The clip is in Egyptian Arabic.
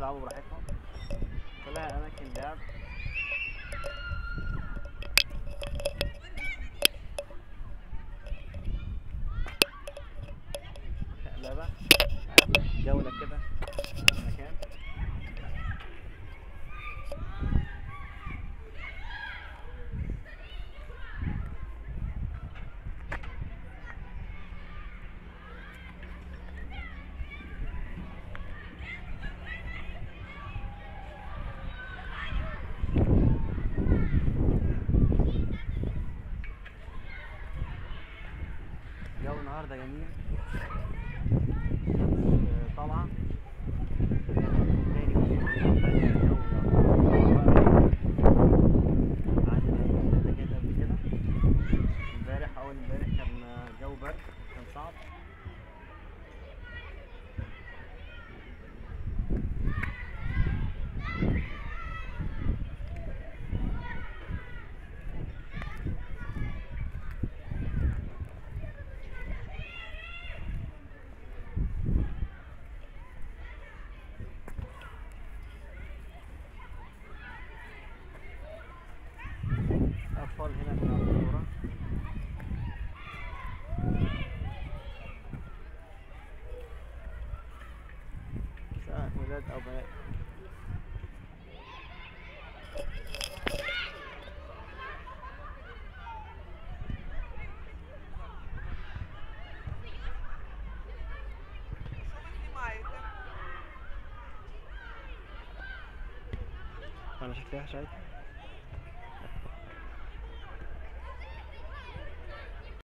يلعبوا براحتهم كلها اماكن لعب شقلبة جولة كده في المكان جو النهارده جميل الشمس طالعة تاني الجو عندنا كده كده قبل كده امبارح أول امبارح كان جو برد كان صعب أطفال هنا بيلعبوا كورة سواء ولاد أو بنات أنا شكلي وحش عادي